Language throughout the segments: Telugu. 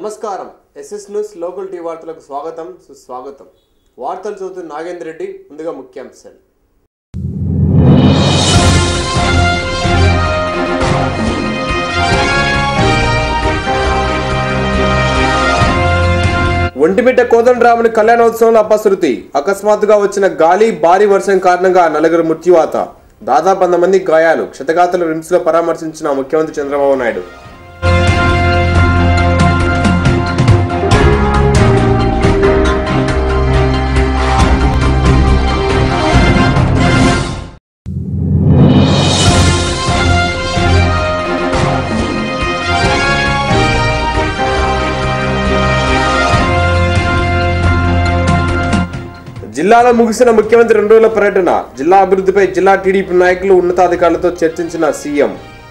నమస్కారం ఎస్ఎస్ న్యూస్ లోకల్ టీ వార్తలకు స్వాగతం సుస్వాగతం వార్తలు చదువుతున్న నాగేంద్ర రెడ్డి ముందుగా ముఖ్యాంశాలు ఒంటిమిట్ట కోదండరాముని కళ్యాణోత్సవంలో అపశృతి అకస్మాత్తుగా వచ్చిన గాలి భారీ వర్షం కారణంగా నలుగురు మృత్యువాత దాదాపు వంద మంది గాయాలు క్షతగాతులు రిమ్స్ లో పరామర్శించిన ముఖ్యమంత్రి చంద్రబాబు నాయుడు జిల్లాలో ముగిసిన ముఖ్యమంత్రి రెండు రోజుల పర్యటన జిల్లా అభివృద్ధిపై జిల్లా టీడీపీ నాయకులు ఉన్నతాధికారులతో చర్చించిన సీఎం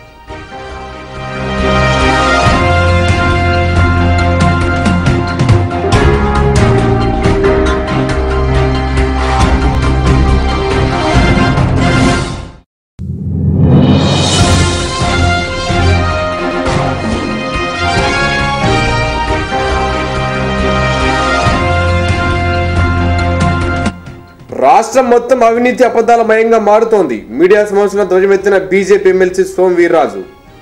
రాష్ట్రం మొత్తం అవినీతి అబద్ధాల మయంగా మారుతోంది మీడియా సమావేశంలో ధ్వజమెత్తిన బీజేపీ ఎమ్మెల్సీ సోమ్ వీర్రాజు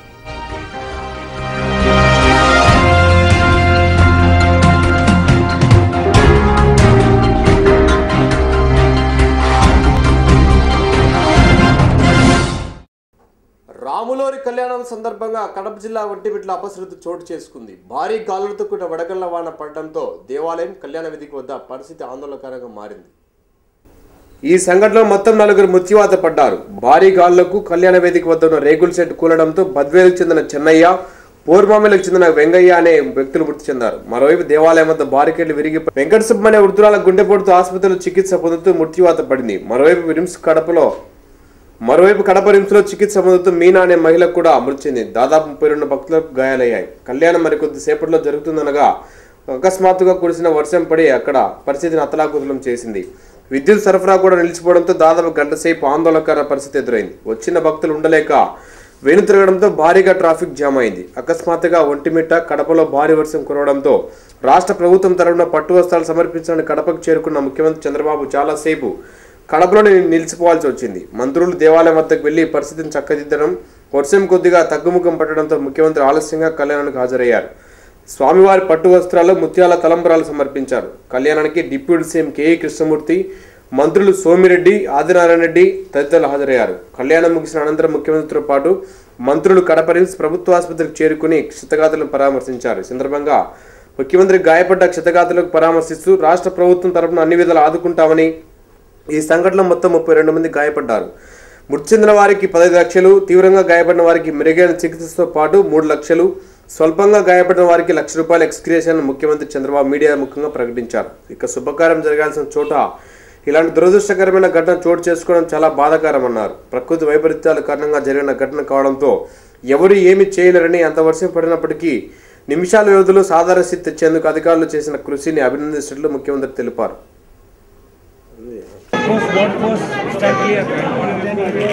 రాములోరి కళ్యాణం సందర్భంగా కడప జిల్లా ఒంటిమిట్ల అపశృతి చోటు చేసుకుంది భారీ గాలులతో కూడిన వడగళ్ల వాన పడడంతో దేవాలయం కళ్యాణ వేదిక వద్ద పరిస్థితి ఆందోళనకరంగా మారింది ఈ సంఘటనలో మొత్తం నలుగురు మృత్యువాత పడ్డారు భారీ గాలులకు కళ్యాణ వేదిక వద్ద ఉన్న రేకుల షెడ్ కూలడంతో బద్వేలకు చెందిన చెన్నయ్య పోర్మామిలకు చెందిన వెంగయ్య అనే వ్యక్తులు మృతి చెందారు మరోవైపు దేవాలయం వద్ద బారికేడ్లు విరిగి వెంకట సుబ్బయ్య వృద్ధురాల గుండెపోటుతో ఆసుపత్రిలో చికిత్స పొందుతూ మృత్యువాత పడింది మరోవైపు రిమ్స్ కడపలో మరోవైపు కడప రిమ్స్ లో చికిత్స పొందుతూ మీనా అనే మహిళ కూడా మృతి చెందింది దాదాపు ముప్పై రెండు భక్తులకు గాయాలయ్యాయి కళ్యాణం మరికొద్ది సేపట్లో జరుగుతుందనగా అకస్మాత్తుగా కురిసిన వర్షం పడి అక్కడ పరిస్థితిని అతలాకుతలం చేసింది విద్యుత్ సరఫరా కూడా నిలిచిపోవడంతో దాదాపు గంట సేపు ఆందోళనకర పరిస్థితి ఎదురైంది వచ్చిన భక్తులు ఉండలేక వెను తిరగడంతో భారీగా ట్రాఫిక్ జామ్ అయింది అకస్మాత్తుగా ఒంటిమిట్ట కడపలో భారీ వర్షం కురవడంతో రాష్ట్ర ప్రభుత్వం తరఫున పట్టు వస్త్రాలు సమర్పించడానికి కడపకు చేరుకున్న ముఖ్యమంత్రి చంద్రబాబు చాలాసేపు కడపలోనే నిలిచిపోవాల్సి వచ్చింది మంత్రులు దేవాలయం వద్దకు వెళ్లి పరిస్థితిని చక్కదిద్దడం వర్షం కొద్దిగా తగ్గుముఖం పట్టడంతో ముఖ్యమంత్రి ఆలస్యంగా కళ్యాణానికి హాజరయ్యారు స్వామివారి పట్టు వస్త్రాలు ముత్యాల తలంబరాలు సమర్పించారు కళ్యాణానికి డిప్యూటీ సీఎం కేఈ కృష్ణమూర్తి మంత్రులు సోమిరెడ్డి ఆదినారాయణ రెడ్డి తదితరులు హాజరయ్యారు కళ్యాణం ముగిసిన అనంతరం ముఖ్యమంత్రితో పాటు మంత్రులు కడప రిమ్స్ ప్రభుత్వ ఆసుపత్రికి చేరుకుని క్షతగాతులను పరామర్శించారు ఈ సందర్భంగా ముఖ్యమంత్రి గాయపడ్డ క్షతగాతులకు పరామర్శిస్తూ రాష్ట్ర ప్రభుత్వం తరపున అన్ని విధాలు ఆదుకుంటామని ఈ సంఘటనలో మొత్తం ముప్పై రెండు మంది గాయపడ్డారు మృతి చెందిన వారికి పదహైదు లక్షలు తీవ్రంగా గాయపడిన వారికి మెరుగైన చికిత్సతో పాటు మూడు లక్షలు స్వల్పంగా గాయపడిన వారికి లక్ష రూపాయల ఎక్స్క్రియేషన్ ముఖ్యమంత్రి చంద్రబాబు మీడియా ముఖంగా ప్రకటించారు ఇక శుభకార్యం జరగాల్సిన చోట ఇలాంటి దురదృష్టకరమైన ఘటన చోటు చేసుకోవడం చాలా బాధాకరమన్నారు ప్రకృతి వైపరీత్యాల కారణంగా జరిగిన ఘటన కావడంతో ఎవరు ఏమి చేయలేరని అంత వర్షం పడినప్పటికీ నిమిషాల వ్యవధిలో సాధారణ స్థితి తెచ్చేందుకు అధికారులు చేసిన కృషిని అభినందిస్తున్నట్లు ముఖ్యమంత్రి తెలిపారు Post, dot post, start clear.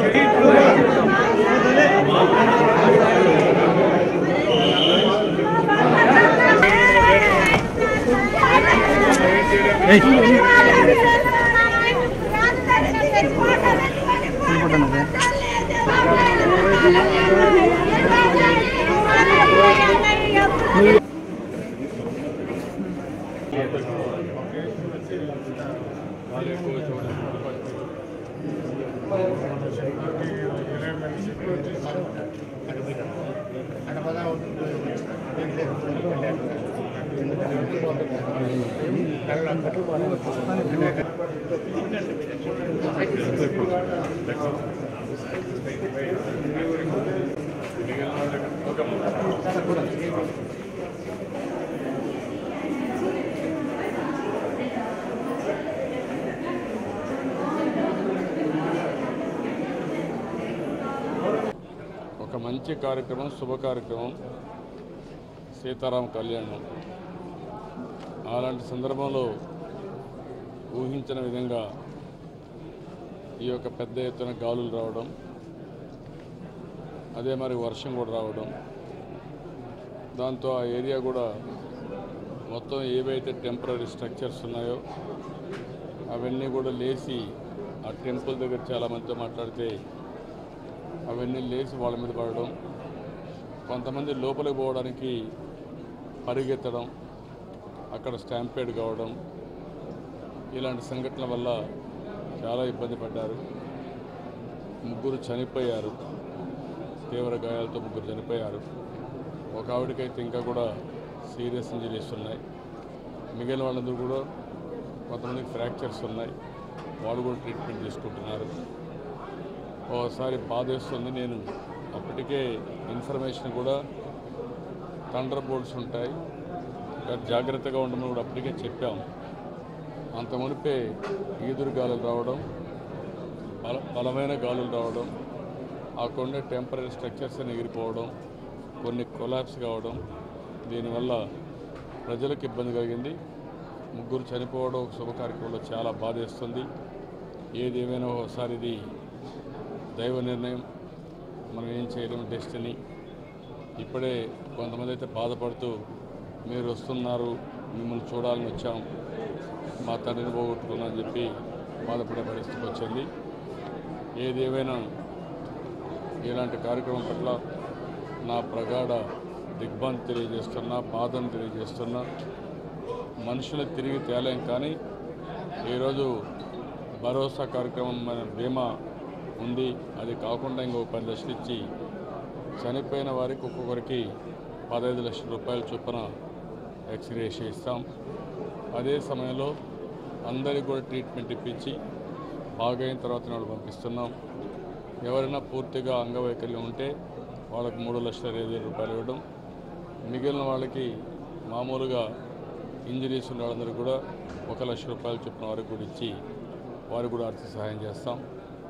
ఒక మంచి కార్యక్రమం శుభ కార్యక్రమం సీతారాం కళ్యాణం అలాంటి సందర్భంలో ఊహించిన విధంగా ఈ యొక్క పెద్ద ఎత్తున గాలులు రావడం అదే మరి వర్షం కూడా రావడం దాంతో ఆ ఏరియా కూడా మొత్తం ఏవైతే టెంపరీ స్ట్రక్చర్స్ ఉన్నాయో అవన్నీ కూడా లేచి ఆ టెంపుల్ దగ్గర చాలామందితో మాట్లాడితే అవన్నీ లేచి వాళ్ళ మీద పడడం కొంతమంది లోపలికి పోవడానికి పరిగెత్తడం అక్కడ స్టాంపేడ్ కావడం ఇలాంటి సంఘటనల వల్ల చాలా ఇబ్బంది పడ్డారు ముగ్గురు చనిపోయారు తీవ్ర గాయాలతో ముగ్గురు చనిపోయారు ఒక ఆవిడకైతే ఇంకా కూడా సీరియస్ ఇంజరీస్ ఉన్నాయి మిగిలిన వాళ్ళందరూ కూడా కొంతమందికి ఫ్రాక్చర్స్ ఉన్నాయి వాళ్ళు కూడా ట్రీట్మెంట్ తీసుకుంటున్నారు ఓసారి బాధేస్తుంది నేను అప్పటికే ఇన్ఫర్మేషన్ కూడా థండర్ బోల్ట్స్ ఉంటాయి ఇంకా జాగ్రత్తగా ఉండమని కూడా అప్పటికే చెప్పాం అంత మునిపే ఈదురు గాలులు రావడం బల బలమైన గాలులు రావడం ఆ కొండ టెంపరీ స్ట్రక్చర్స్ అని ఎగిరిపోవడం కొన్ని కొలాప్స్ కావడం దీనివల్ల ప్రజలకు ఇబ్బంది కలిగింది ముగ్గురు చనిపోవడం ఒక శుభ కార్యక్రమంలో చాలా బాధేస్తుంది ఏదేమైనా ఒకసారి ఇది దైవ నిర్ణయం మనం ఏం చేయలేము డెస్టినీ ఇప్పుడే కొంతమంది అయితే బాధపడుతూ మీరు వస్తున్నారు మిమ్మల్ని చూడాలని వచ్చాం మా తండ్రిని పోగొట్టుకున్నా అని చెప్పి బాధపడే పరిస్థితికి వచ్చింది ఏదేమైనా ఇలాంటి కార్యక్రమం పట్ల నా ప్రగాఢ దిగ్భ్రాంతి తెలియజేస్తున్నా బాధను తెలియజేస్తున్నా మనుషులు తిరిగి తేలేం కానీ ఈరోజు భరోసా కార్యక్రమం మన బీమా ఉంది అది కాకుండా ఇంకొక పది లక్షలు ఇచ్చి చనిపోయిన వారికి ఒక్కొక్కరికి పదహైదు లక్షల రూపాయల చొప్పున ఎక్స్రేష్ ఇస్తాం అదే సమయంలో అందరికి కూడా ట్రీట్మెంట్ ఇప్పించి బాగైన తర్వాత వాళ్ళు పంపిస్తున్నాం ఎవరైనా పూర్తిగా అంగవైకల్యం ఉంటే వాళ్ళకి మూడు లక్షల ఇరవై వేల రూపాయలు ఇవ్వడం మిగిలిన వాళ్ళకి మామూలుగా ఇంజరీస్ ఉన్న వాళ్ళందరికీ కూడా ఒక లక్ష రూపాయలు చొప్పున వారికి కూడా ఇచ్చి వారికి కూడా ఆర్థిక సహాయం చేస్తాం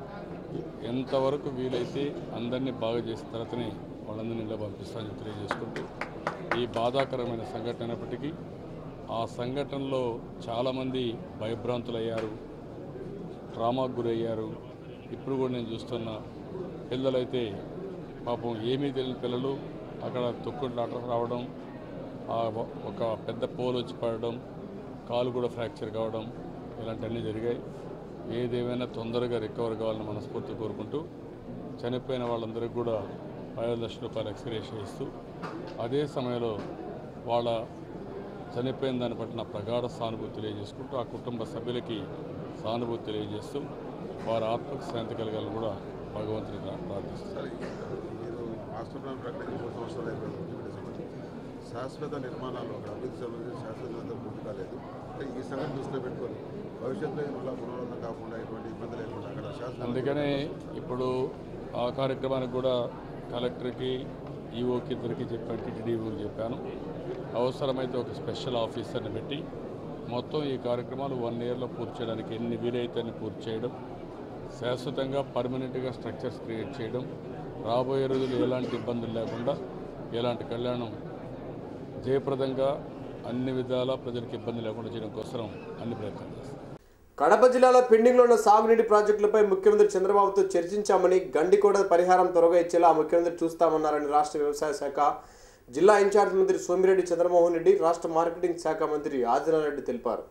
ఎంతవరకు వీలైతే అందరినీ బాగా చేసిన తర్వాతనే వాళ్ళందరినీ ఇలా పంపిస్తామని తెలియజేసుకుంటూ ఈ బాధాకరమైన సంఘటన అయినప్పటికీ ఆ సంఘటనలో చాలామంది భయభ్రాంతులయ్యారు ట్రామాకు గురయ్యారు ఇప్పుడు కూడా నేను చూస్తున్న పిల్లలైతే పాపం ఏమీ తెలియని పిల్లలు అక్కడ తొక్కుట్లాట రావడం ఆ ఒ- ఒక పెద్ద పోల్ వచ్చి పడడం కాలు కూడా ఫ్రాక్చర్ కావడం ఇలాంటివన్నీ జరిగాయి ఏదేమైనా తొందరగా రికవర్ కావాలని మనస్ఫూర్తి కోరుకుంటూ చనిపోయిన వాళ్ళందరికీ కూడా పదిహేను లక్షల రూపాయలు ఎక్స్గ్రేష్ ఇస్తూ అదే సమయంలో వాళ్ళ చనిపోయిన దాన్ని బట్టి నా ప్రగాఢ సానుభూతి తెలియజేసుకుంటూ ఆ కుటుంబ సభ్యులకి సానుభూతి తెలియజేస్తూ వారి ఆత్మకు శాంతి కలగాలని కూడా భగవంతుని ప్రార్థిస్తాను సరే మీరు మాస్టర్ ప్లాన్ ప్రకటన మూడు సంవత్సరాలు అయిపోయింది ముఖ్యమంత్రి సంబంధించి శాశ్వత నిర్మాణాలు అక్కడ అభివృద్ధి సంబంధించి శాశ్వత నిర్మాణం పూర్తి కాలేదు అంటే ఈ సంగతి దృష్టిలో పెట్టుకొని భవిష్యత్తులో ఇది మళ్ళీ పునరుద్ధరణ కాకుండా ఎటువంటి ఇబ్బంది లేకుండా అక్కడ శాశ్వత అందుకనే ఇప్పుడు ఆ కార్యక్రమానికి కూడా కలెక్టర్కి ఈఓకి ఇద్దరికి చెప్పాను టీటీడీఓకి చెప్పాను అవసరమైతే ఒక స్పెషల్ ఆఫీసర్ని పెట్టి మొత్తం ఈ కార్యక్రమాలు వన్ ఇయర్లో పూర్తి చేయడానికి ఎన్ని వీలైతే అన్ని పూర్తి చేయడం శాశ్వతంగా పర్మనెంట్గా స్ట్రక్చర్స్ క్రియేట్ చేయడం రాబోయే రోజులు ఎలాంటి ఇబ్బందులు లేకుండా ఎలాంటి కళ్యాణం జయప్రదంగా అన్ని విధాలా ప్రజలకు ఇబ్బంది లేకుండా చేయడం కోసం అన్ని ప్రయత్నాలు చేస్తాం కడప జిల్లాలో పెండింగ్లో ఉన్న సాగునీటి ప్రాజెక్టులపై ముఖ్యమంత్రి చంద్రబాబుతో చర్చించామని గండికోట పరిహారం త్వరగా ఇచ్చేలా ముఖ్యమంత్రి చూస్తామన్నారని రాష్ట్ర వ్యవసాయ శాఖ జిల్లా ఇన్ఛార్జ్ మంత్రి సోమిరెడ్డి చంద్రమోహన్ రెడ్డి రాష్ట్ర మార్కెటింగ్ శాఖ మంత్రి ఆదినారెడ్డి తెలిపారు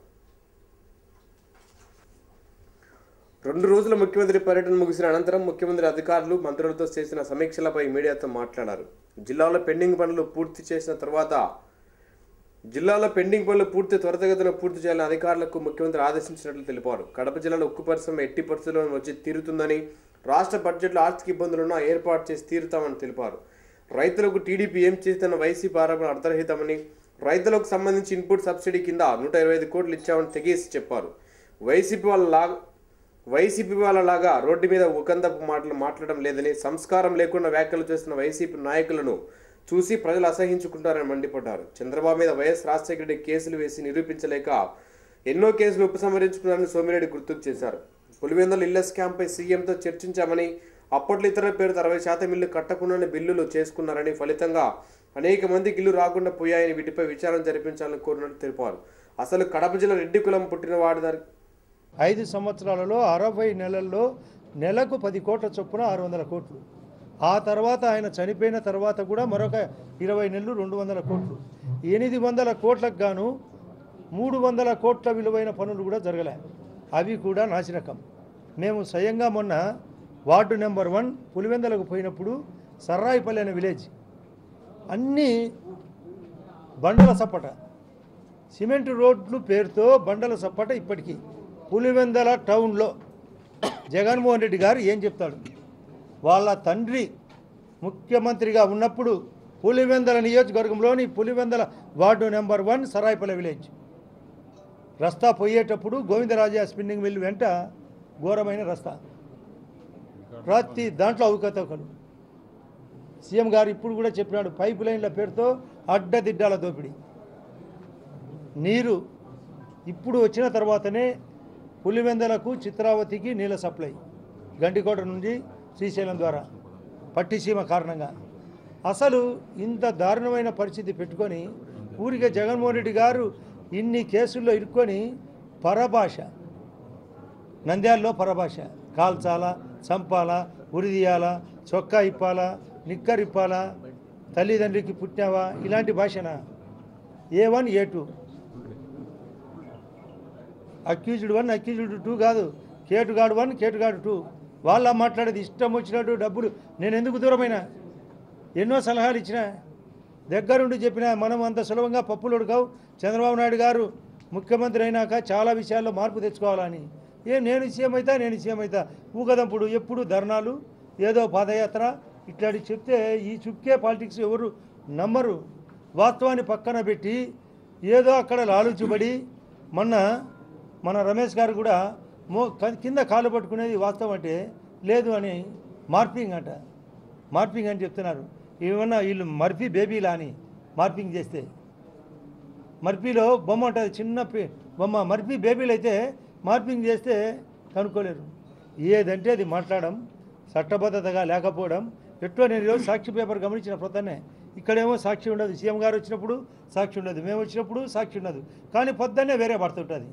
రెండు రోజుల ముఖ్యమంత్రి పర్యటన ముగిసిన అనంతరం ముఖ్యమంత్రి అధికారులు మంత్రులతో చేసిన సమీక్షలపై మీడియాతో మాట్లాడారు జిల్లాలో పెండింగ్ పనులు పూర్తి చేసిన తర్వాత జిల్లాలో పెండింగ్ పనులు పూర్తి త్వరితగతిన పూర్తి చేయాలని అధికారులకు ముఖ్యమంత్రి ఆదేశించినట్లు తెలిపారు కడప జిల్లాలో ఉక్కు పరిశ్రమ ఎట్టి పరిస్థితుల్లో వచ్చి తీరుతుందని రాష్ట్ర బడ్జెట్లో ఆర్థిక ఇబ్బందులున్నా ఏర్పాటు చేసి తీరుతామని తెలిపారు రైతులకు టీడీపీ ఏం చేస్తున్న వైసీపీ ఆరోపణ అర్థరహితమని రైతులకు సంబంధించి ఇన్పుట్ సబ్సిడీ కింద నూట ఇరవై ఐదు కోట్లు ఇచ్చామని తెగేసి చెప్పారు వైసీపీ వాళ్ళ లాగా వైసీపీ వాళ్ళలాగా రోడ్డు మీద ఉకందపు మాటలు మాట్లాడడం లేదని సంస్కారం లేకుండా వ్యాఖ్యలు చేస్తున్న వైసీపీ నాయకులను చూసి ప్రజలు అసహించుకుంటారని మండిపడ్డారు చంద్రబాబు మీద వైఎస్ రాజశేఖర రెడ్డి కేసులు వేసి నిరూపించలేక ఎన్నో కేసులు ఉపసంహరించుకున్నారని సోమిరెడ్డి గుర్తుకు చేశారు పులివెందుల ఇళ్ల స్కామ్పై సీఎంతో చర్చించామని అప్పట్లో ఇతరుల పేరుతో అరవై శాతం ఇల్లు కట్టకుండానే బిల్లులు చేసుకున్నారని ఫలితంగా అనేక మందికి ఇల్లు రాకుండా పోయాయని వీటిపై విచారణ జరిపించాలని కోరినట్టు తెలిపారు అసలు కడప జిల్లా రెడ్డి కులం పుట్టిన వాడి దాని ఐదు సంవత్సరాలలో అరవై నెలల్లో నెలకు పది కోట్ల చొప్పున ఆరు వందల కోట్లు ఆ తర్వాత ఆయన చనిపోయిన తర్వాత కూడా మరొక ఇరవై నెలలు రెండు వందల కోట్లు ఎనిమిది వందల కోట్లకు గాను మూడు వందల కోట్ల విలువైన పనులు కూడా జరగలే అవి కూడా నాశనకం మేము స్వయంగా మొన్న వార్డు నెంబర్ వన్ పులివెందలకు పోయినప్పుడు సర్రాయిపల్లి అనే విలేజ్ అన్నీ బండల సప్పట సిమెంట్ రోడ్లు పేరుతో బండల సప్పట ఇప్పటికీ పులివెందల టౌన్లో జగన్మోహన్ రెడ్డి గారు ఏం చెప్తాడు వాళ్ళ తండ్రి ముఖ్యమంత్రిగా ఉన్నప్పుడు పులివెందల నియోజకవర్గంలోని Pulivendula ward number one Saraipalli village రస్తా పోయేటప్పుడు గోవిందరాజా స్పిన్నింగ్ మిల్ వెంట ఘోరమైన రస్తా ప్రతి దాంట్లో అవకతవకలు సీఎం గారు ఇప్పుడు కూడా చెప్పినాడు పైప్ లైన్ల పేరుతో అడ్డదిడ్డాల దోపిడీ నీరు ఇప్పుడు వచ్చిన తర్వాతనే పులివెందలకు చిత్రావతికి నీళ్ళ సప్లై గండికోట నుండి శ్రీశైలం ద్వారా పట్టిసీమ కారణంగా అసలు ఇంత దారుణమైన పరిస్థితి పెట్టుకొని ఊరికే జగన్మోహన్ రెడ్డి గారు ఇన్ని కేసుల్లో ఇరుక్కొని పరభాష నంద్యాలలో పరభాష కాల్చాలా చంపాలా ఉరిదీయాలా చొక్కా ఇప్పాలా నిక్కర్ ఇప్పాలా తల్లిదండ్రికి పుట్టినావా ఇలాంటి భాషనా A one A two accused one accused two కాదు కేటుగాడు వన్ కేటుగాడు టూ వాళ్ళ మాట్లాడేది ఇష్టం వచ్చినట్టు డబ్బులు నేను ఎందుకు దూరమైనా ఎన్నో సలహాలు ఇచ్చిన దగ్గరుండి చెప్పిన మనం అంత సులభంగా పప్పులు ఉడకావు చంద్రబాబు నాయుడు గారు ముఖ్యమంత్రి అయినాక చాలా విషయాల్లో మార్పు తెచ్చుకోవాలని ఏ నేను సీఎం అవుతా నేను సీఎం అవుతా ఊగదంపుడు ఎప్పుడు ధర్నాలు ఏదో పాదయాత్ర ఇట్లాంటి చెప్తే ఈ చుక్కే పాలిటిక్స్ ఎవరు నమ్మరు వాస్తవాన్ని పక్కన పెట్టి ఏదో అక్కడ లాలుచుబడి మొన్న మన రమేష్ గారు కూడా మో క- కింద కాలు పట్టుకునేది వాస్తవం అంటే లేదు అని మార్పింగ్ అంట మార్పింగ్ అని చెప్తున్నారు ఏమన్నా వీళ్ళు మర్ఫీ బేబీలా అని మార్పింగ్ చేస్తే మర్ఫీలో బొమ్మ ఉంటుంది చిన్న పి- బొమ్మ మర్ఫీ బేబీలు అయితే మార్పింగ్ చేస్తే కనుక్కోలేరు ఏదంటే అది మాట్లాడడం చట్టబద్ధతగా లేకపోవడం ఎట్టో నేను ఈరోజు సాక్షి పేపర్ గమనించిన ప్రొద్దనే ఇక్కడేమో సాక్షి ఉండదు సీఎం గారు వచ్చినప్పుడు సాక్షి ఉండదు మేము వచ్చినప్పుడు సాక్షి ఉండదు కానీ పొద్దున్నే వేరే పడుతుంటుంది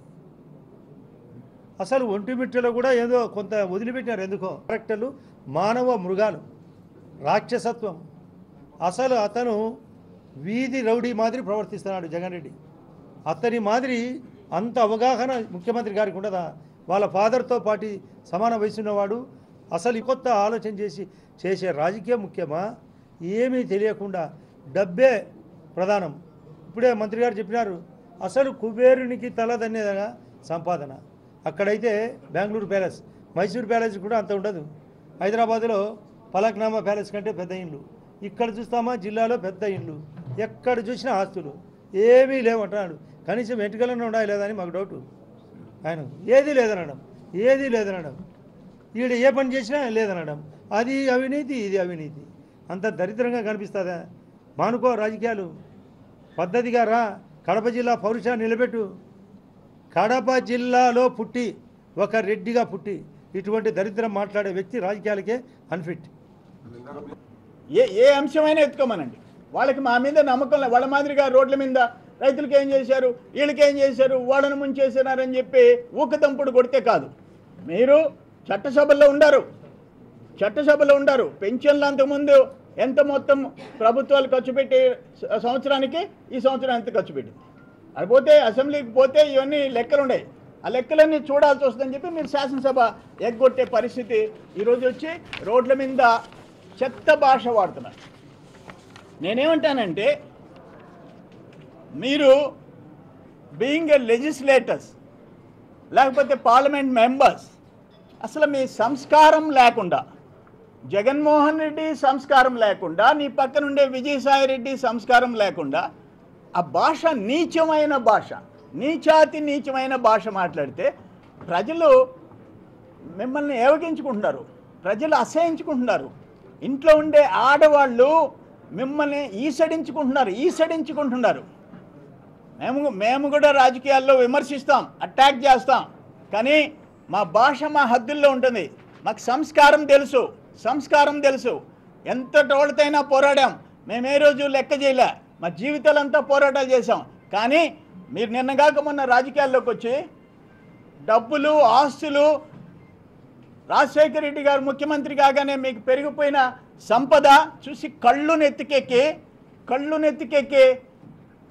అసలు ఒంటిమిట్టలో కూడా ఏదో కొంత వదిలిపెట్టారు ఎందుకో క్యారెక్టర్లు మానవ మృగాలు రాక్షసత్వం అసలు అతను వీధి రౌడీ మాదిరి ప్రవర్తిస్తున్నాడు జగన్ రెడ్డి అతని మాదిరి అంత అవగాహన ముఖ్యమంత్రి గారికి ఉండదా వాళ్ళ ఫాదర్తో పాటి సమాన వయసున్నవాడు అసలు ఈ కొత్త ఆలోచన చేసి చేసే రాజకీయం ముఖ్యమా ఏమీ తెలియకుండా డబ్బే ప్రధానం ఇప్పుడే మంత్రి గారు చెప్పినారు అసలు కుబేరునికి తలదన్నేదగా సంపాదన అక్కడైతే బెంగళూరు ప్యాలెస్ మైసూర్ ప్యాలెస్ కూడా అంత ఉండదు హైదరాబాదులో పలక్నామా ప్యాలెస్ కంటే పెద్ద ఇండ్లు ఇక్కడ చూస్తామా జిల్లాలో పెద్ద ఇండ్లు ఎక్కడ చూసినా ఆస్తులు ఏమీ లేవంటున్నాడు కనీసం వెంట్రుకలన్నా ఉండాలి లేదా అని మాకు డౌటు ఆయన ఏది లేదనడం ఏది లేదనడం ఈడ ఏ పని చేసినా లేదనడం అది అవినీతి ఇది అవినీతి అంత దరిద్రంగా కనిపిస్తుందా మానుకో రాజకీయాలు పద్ధతిగా రా కడప జిల్లా పౌరుషాన్ని నిలబెట్టు కడప జిల్లాలో పుట్టి ఒక రెడ్డిగా పుట్టి ఇటువంటి దరిద్రం మాట్లాడే వ్యక్తి రాజకీయాలకే అన్ఫిట్ ఏ ఏ అంశమైనా ఎత్తుకోమనండి వాళ్ళకి మా మీద నమ్మకం లే- వాళ్ళ మాదిరిగా రోడ్ల మీద రైతులకు ఏం చేశారు వీళ్ళకి ఏం చేశారు వాళ్ళని ముంచేసినారని చెప్పి ఊకదంపుడు కొడితే కాదు మీరు చట్టసభల్లో ఉండారు చట్టసభలో ఉండారు పెన్షన్లు అంతకుముందు ఎంత మొత్తం ప్రభుత్వాలు ఖర్చు పెట్టి స- సంవత్సరానికి ఈ సంవత్సరం ఎంత ఖర్చు పెట్టింది అది పోతే అసెంబ్లీకి పోతే ఇవన్నీ లెక్కలు ఉన్నాయి ఆ లెక్కలన్నీ చూడాల్సి వస్తుందని చెప్పి మీరు శాసనసభ ఎగ్గొట్టే పరిస్థితి ఈరోజు వచ్చి రోడ్ల మీద చెత్త భాష వాడుతున్నారు నేనేమంటానంటే మీరు బీయింగ్ ఎ లెజిస్లేటర్స్ లేకపోతే పార్లమెంట్ మెంబర్స్ అసలు మీ సంస్కారం లేకుండా జగన్మోహన్ రెడ్డి సంస్కారం లేకుండా నీ పక్కనుండే విజయసాయి రెడ్డి సంస్కారం లేకుండా ఆ భాష నీచమైన భాష నీచాతి నీచమైన భాష మాట్లాడితే ప్రజలు మిమ్మల్ని ఏవగించుకుంటున్నారు ప్రజలు అసహించుకుంటున్నారు ఇంట్లో ఉండే ఆడవాళ్ళు మిమ్మల్ని ఈసడించుకుంటున్నారు ఈసడించుకుంటున్నారు మేము మేము కూడా రాజకీయాల్లో విమర్శిస్తాం అటాక్ చేస్తాం కానీ మా భాష మా హద్దుల్లో ఉంటుంది మాకు సంస్కారం తెలుసు సంస్కారం తెలుసు ఎంత టోళ్ళతైనా పోరాడాం మేము ఏ రోజు లెక్క చేయలే మా జీవితాలంతా పోరాటాలు చేసాం కానీ మీరు నిన్నగాక మొన్న రాజకీయాల్లోకి వచ్చి డబ్బులు ఆస్తులు రాజశేఖర రెడ్డి గారు ముఖ్యమంత్రి కాగానే మీకు పెరిగిపోయిన సంపద చూసి కళ్ళు నెత్తికెక్కి కళ్ళు నెత్తికెక్కి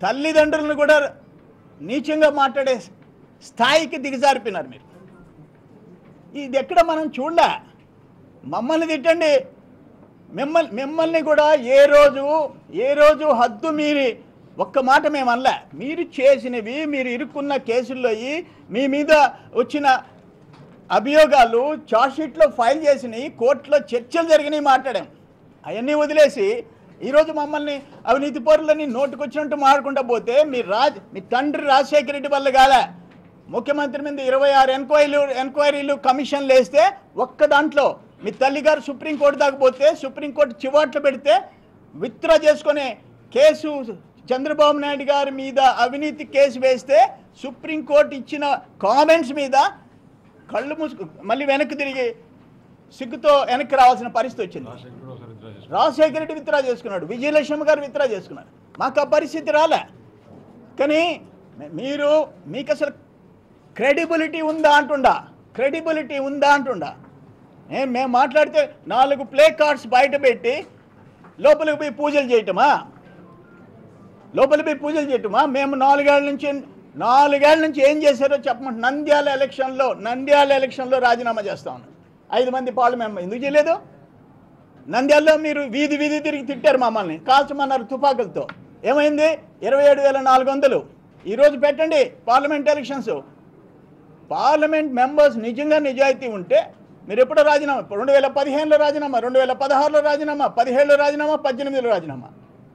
తల్లిదండ్రులను కూడా నీచంగా మాట్లాడే స్థాయికి దిగజారిపోయినారు మీరు ఇది ఎక్కడ మనం చూడలే మమ్మల్ని తిట్టండి మిమ్మల్ని మిమ్మల్ని కూడా ఏ రోజు ఏ రోజు హద్దు మీరి ఒక్క మాట మేము అనలే మీరు చేసినవి మీరు ఇరుక్కున్న కేసుల్లో అయ్యి మీ మీద వచ్చిన అభియోగాలు చార్జ్షీట్లో ఫైల్ చేసినవి కోర్టులో చర్చలు జరిగినాయి మాట్లాడాం అవన్నీ వదిలేసి ఈరోజు మమ్మల్ని అవినీతి పరులని నోటుకొచ్చినట్టు మాడుకుంటా పోతే మీ రాజ్ మీ తండ్రి రాజశేఖర రెడ్డి వల్ల కాలే ముఖ్యమంత్రి మీద ఇరవై ఆరు ఎంక్వైరీలు ఎంక్వైరీలు కమిషన్లు వేస్తే ఒక్క దాంట్లో మీ తల్లిగారు సుప్రీంకోర్టు దాకా పోతే సుప్రీంకోర్టు చివాట్లు పెడితే విత్డ్రా చేసుకునే కేసు చంద్రబాబు నాయుడు గారి మీద అవినీతి కేసు వేస్తే సుప్రీంకోర్టు ఇచ్చిన కామెంట్స్ మీద కళ్ళు మూసుకు మళ్ళీ వెనక్కి తిరిగి సిగ్గుతో వెనక్కి రావాల్సిన పరిస్థితి వచ్చింది రాజశేఖర రెడ్డి విత్డ్రా చేసుకున్నాడు విజయలక్ష్మి గారు విత్డ్రా చేసుకున్నారు మాకు ఆ పరిస్థితి రాలే కానీ మీరు మీకు అసలు క్రెడిబిలిటీ ఉందా అంటుండా క్రెడిబిలిటీ ఉందా అంటుండా ఏం మేము మాట్లాడితే నాలుగు ప్లే కార్డ్స్ బయట పెట్టి లోపలికి పోయి పూజలు చేయటమా లోపలికి పోయి పూజలు చేయటమా మేము నాలుగేళ్ల నుంచి నాలుగేళ్ల నుంచి ఏం చేశారో చెప్పమంటే నంద్యాల ఎలక్షన్లో నంద్యాల ఎలక్షన్లో రాజీనామా చేస్తా ఉన్నాం ఐదు మంది పార్లమెంట్ ఎందుకు చేయలేదు నంద్యాలలో మీరు వీధి వీధి తిరిగి తిట్టారు మమ్మల్ని కాల్చమన్నారు తుపాకులతో ఏమైంది ఇరవై ఏడు వేల నాలుగు వందలు ఈరోజు పెట్టండి పార్లమెంట్ ఎలక్షన్స్ పార్లమెంట్ మెంబర్స్ నిజంగా నిజాయితీ ఉంటే మీరు ఎప్పుడో రాజీనామా రెండు వేల పదిహేనులో రాజీనామా రెండు వేల పదహారులో రాజీనామా పదిహేడులో రాజీనామా పద్దెనిమిదిలో రాజీనామా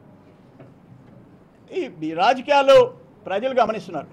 ఈ ఈ రాజకీయాలు ప్రజలు గమనిస్తున్నారు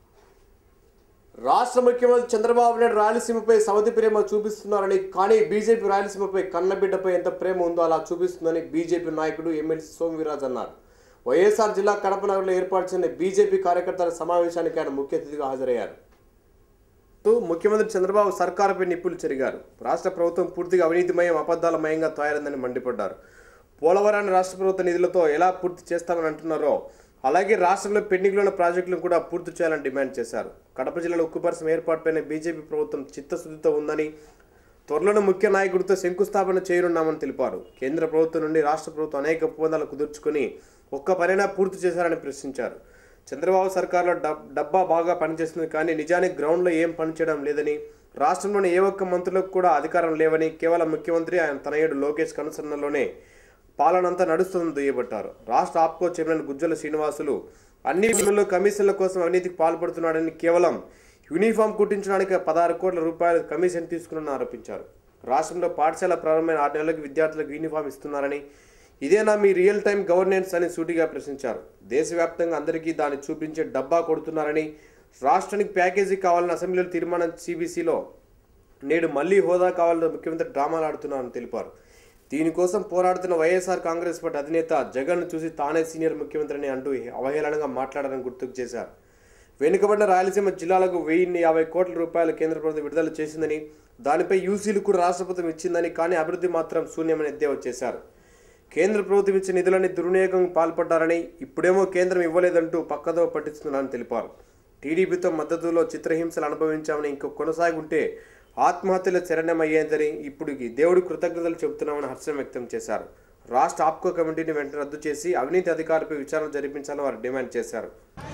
రాష్ట్ర ముఖ్యమంత్రి చంద్రబాబు నాయుడు రాయలసీమపై సవతి ప్రేమ చూపిస్తున్నారని కానీ బీజేపీ రాయలసీమపై కన్నబిడ్డపై ఎంత ప్రేమ ఉందో అలా చూపిస్తుందని బీజేపీ నాయకుడు ఎమ్మెల్సీ సోమవీరాజ్ అన్నారు వైఎస్ఆర్ జిల్లా కడప నగరంలో ఏర్పాటు చేసిన బీజేపీ కార్యకర్తల సమావేశానికి ఆయన ముఖ్య అతిథిగా హాజరయ్యారు ముఖ్యమంత్రి చంద్రబాబు సర్కారుపై నిప్పులు చెరిగారు రాష్ట్ర ప్రభుత్వం పూర్తిగా అవినీతిమయం అబద్ధాలమయంగా తయారైందని మండిపడ్డారు పోలవరాన్ని రాష్ట్ర ప్రభుత్వ నిధులతో ఎలా పూర్తి చేస్తామని అంటున్నారో అలాగే రాష్ట్రంలో పెండింగ్లో ఉన్న ప్రాజెక్టులను కూడా పూర్తి చేయాలని డిమాండ్ చేశారు కడప జిల్లాలో ఉక్కు పరిశ్రమ ఏర్పాటుపైన బీజేపీ ప్రభుత్వం చిత్తశుద్ధితో ఉందని త్వరలోనే ముఖ్య నాయకుడితో శంకుస్థాపన చేయనున్నామని తెలిపారు కేంద్ర ప్రభుత్వం నుండి రాష్ట్ర ప్రభుత్వం అనేక ఒప్పందాలు కుదుర్చుకుని ఒక్క పనైనా పూర్తి చేశారని ప్రశ్నించారు చంద్రబాబు సర్కార్లో డబ్ డబ్బా బాగా పనిచేస్తుంది కానీ నిజానికి గ్రౌండ్లో ఏం పనిచేయడం లేదని రాష్ట్రంలోని ఏ ఒక్క మంత్రులకు కూడా అధికారం లేవని కేవలం ముఖ్యమంత్రి ఆయన తనయుడు లోకేష్ కనుసన్నలోనే పాలనంతా నడుస్తుందని దుయ్యబట్టారు రాష్ట్ర ఆప్కో చైర్మన్ గుజ్జల శ్రీనివాసులు అన్ని బిల్లుల్లో కమిషన్ల కోసం అవినీతికి పాల్పడుతున్నాడని కేవలం యూనిఫామ్ కుట్టించడానికి పదహారు కోట్ల రూపాయల కమిషన్ తీసుకున్నారని ఆరోపించారు రాష్ట్రంలో పాఠశాల ప్రారంభమైన ఆరు నెలలకు విద్యార్థులకు యూనిఫామ్ ఇస్తున్నారని ఇదేనా మీ రియల్ టైం గవర్నెన్స్ అని సూటిగా ప్రశ్నించారు దేశవ్యాప్తంగా అందరికీ దాన్ని చూపించే డబ్బా కొడుతున్నారని రాష్ట్రానికి ప్యాకేజీ కావాలని అసెంబ్లీలో తీర్మానం సిబిసిలో నేడు మళ్లీ హోదా కావాలని ముఖ్యమంత్రి డ్రామాలు ఆడుతున్నారని తెలిపారు దీనికోసం పోరాడుతున్న వైఎస్ఆర్ కాంగ్రెస్ పార్టీ అధినేత జగన్ చూసి తానే సీనియర్ ముఖ్యమంత్రి అని అంటూ అవహేళనగా మాట్లాడారని గుర్తుకు చేశారు వెనుకబడిన రాయలసీమ జిల్లాలకు వెయ్యిన్ని యాభై కోట్ల రూపాయలు కేంద్ర ప్రభుత్వం విడుదల చేసిందని దానిపై యూసీలు కూడా రాష్ట్ర ప్రభుత్వం ఇచ్చిందని కానీ అభివృద్ధి మాత్రం శూన్యమని ఎద్దేవా చేశారు కేంద్ర ప్రభుత్వం ఇచ్చే నిధులని దుర్వినియోగం పాల్పడ్డారని ఇప్పుడేమో కేంద్రం ఇవ్వలేదంటూ పక్కదో పట్టిస్తున్నారని తెలిపారు టీడీపీతో మద్దతులో చిత్రహింసలు అనుభవించామని ఇంకో కొనసాగుంటే ఆత్మహత్యల శరణ్యమయ్యేదని ఇప్పుడు ఈ దేవుడి కృతజ్ఞతలు చెబుతున్నామని హర్షం వ్యక్తం చేశారు రాష్ట్ర ఆప్కో కమిటీని వెంటనే రద్దు చేసి అవినీతి అధికారులపై విచారణ జరిపించాలని వారు డిమాండ్ చేశారు